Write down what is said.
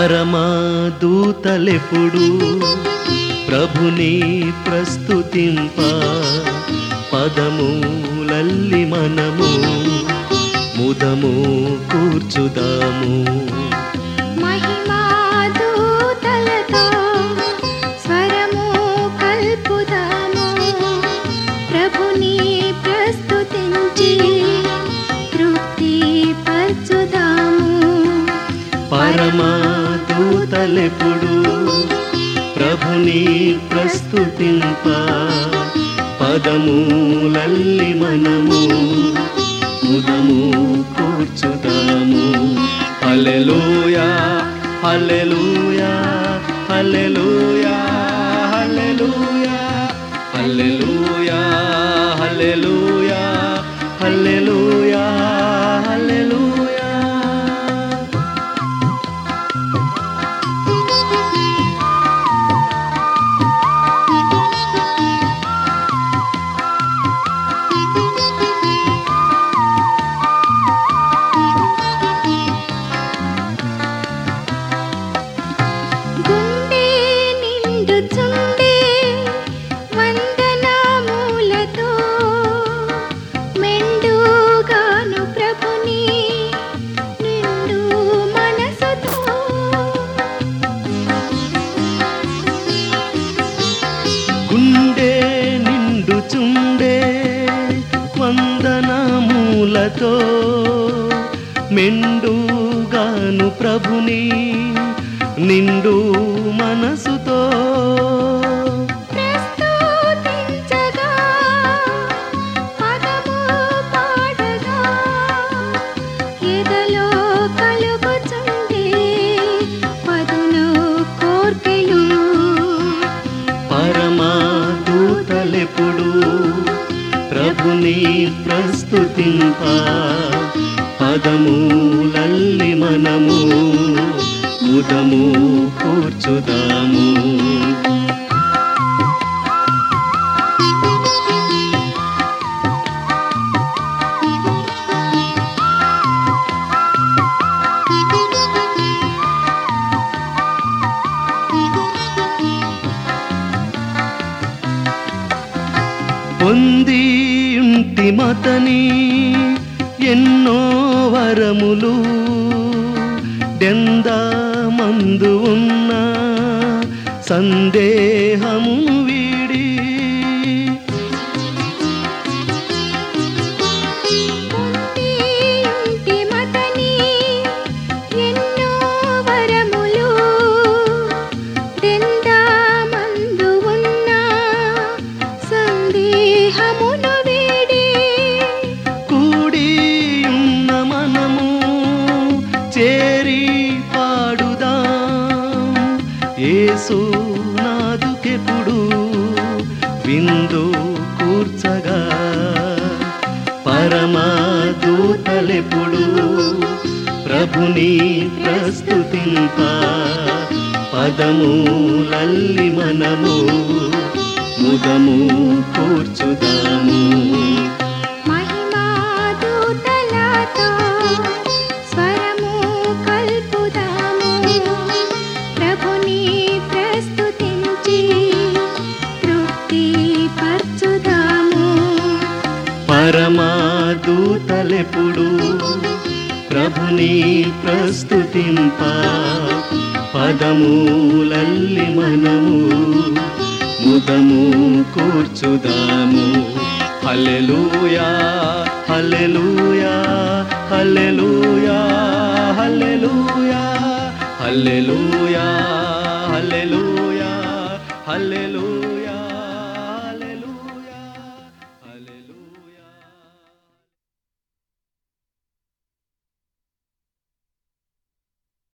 పరమాదూతలెప్పుడు ప్రభుని ప్రస్తుతింప పదములల్లి మనము ముదము కూర్చుదాము మహిమాదూతలతో స్వరము కల్పుదాము ప్రభుని ప్రస్తుతించి తృప్తి పరచుదాము పరమాదూతలెప్పుడు ప్రభుని ప్రస్తుతింప పదములల్లి మనము ముదము కూర్చుదాము హల్లెలూయా హల్లెలూయా హల్లెలూయా హల్లెలూయా హల్లెలూయా హల్లెలూయా హల్లెలూయా హల్లెలూయా గుండె నిండుచుండే వందనాములతో మెండుగాను ప్రభుని నిండు మనసుతో గుండె నిండుచుండే వందనమూలతో మెండుగాను ప్రభుని నిండు మనసుతో ప్రస్తుతించగా పదము పాడగా ఎదలో కలుగుచుండే పదును కోర్కెలు పరమాదూతలెప్పుడు ప్రభుని ప్రస్తుతింప పదములల్లి మనము ముదము కూర్చుదాము పొంది మతని ఎన్నో వరములు డెంద మందు ఉన్న సందేహము వీడి పొంది ఇంటి మతని ఎన్నో వరములు దెందా మందు ఉన్న సందేహమును వీడి కూడి ఉన్న మనము చేరి పాడుదాం యేసు నాదుకెప్పుడు విందు కూర్చగా పరమాదూతలెప్పుడు ప్రభుని ప్రస్తుతింప పదములల్లి మనము ముదము కూర్చుదాము మహిమాదూతలతో స్వరము కల్పుదాము ప్రభుని ప్రస్తుతించి తృప్తి పరచుదాము పరమాదూతలెప్పుడు ప్రభుని ప్రస్తుతింప పదములల్లి మనము ముదము కూర్చుదాము హల్లెలూయా హల్లెలూయా హల్లెలూయా హల్లెలూయా హల్లెలూయా హల్లెలూయా హల్లెలూయా